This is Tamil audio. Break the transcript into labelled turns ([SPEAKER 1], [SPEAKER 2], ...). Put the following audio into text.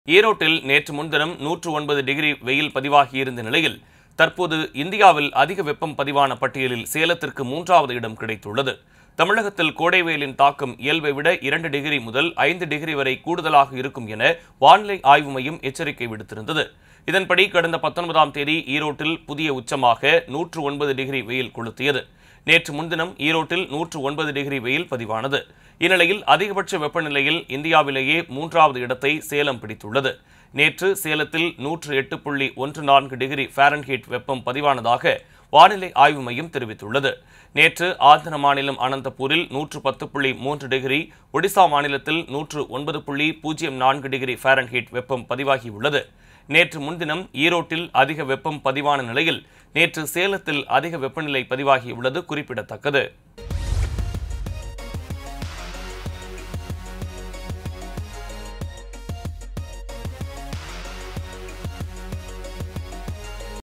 [SPEAKER 1] ஈரோட்டில் நேற்று முன்தினம் நூற்று ஒன்பது டிகிரி வெயில் பதிவாகியிருந்த நிலையில் தற்போது இந்தியாவில் அதிக வெப்பம் பதிவான பட்டியலில் சேலத்திற்கு மூன்றாவது இடம் கிடைத்துள்ளது தமிழகத்தில் கோடை வெயிலின் தாக்கம் இயல்பை விட இரண்டு டிகிரி முதல் ஐந்து டிகிரி வரை கூடுதலாக இருக்கும் என வானிலை ஆய்வு மையம் எச்சரிக்கை விடுத்திருந்தது இதன்படி கடந்த பத்தொன்பதாம் தேதி ஈரோட்டில் புதிய உச்சமாக நூற்று ஒன்பது டிகிரி வெயில் கொளுத்தியது நேற்று முன்தினம் ஈரோட்டில் நூற்று ஒன்பது டிகிரி வெயில் பதிவானது இந்நிலையில் அதிகபட்ச வெப்பநிலையில் இந்தியாவிலேயே மூன்றாவது இடத்தை சேலம் பிடித்துள்ளது நேற்று சேலத்தில் நூற்று எட்டு புள்ளி ஒன்று நான்கு டிகிரி ஃபாரன்ஹீட் வெப்பம் பதிவானதாக வானிலை ஆய்வு மையம் தெரிவித்துள்ளது நேற்று ஆந்திர மாநிலம் அனந்தபூரில் நூற்று பத்து புள்ளி மூன்று டிகிரி ஒடிசா மாநிலத்தில் நூற்று ஒன்பது புள்ளி பூஜ்ஜியம் நான்கு டிகிரி ஃபாரன்ஹீட் வெப்பம் பதிவாகியுள்ளது நேற்று முன்தினம் ஈரோட்டில் அதிக வெப்பம் பதிவான நிலையில் நேற்று சேலத்தில் அதிக வெப்பநிலை பதிவாகியுள்ளது குறிப்பிடத்தக்கது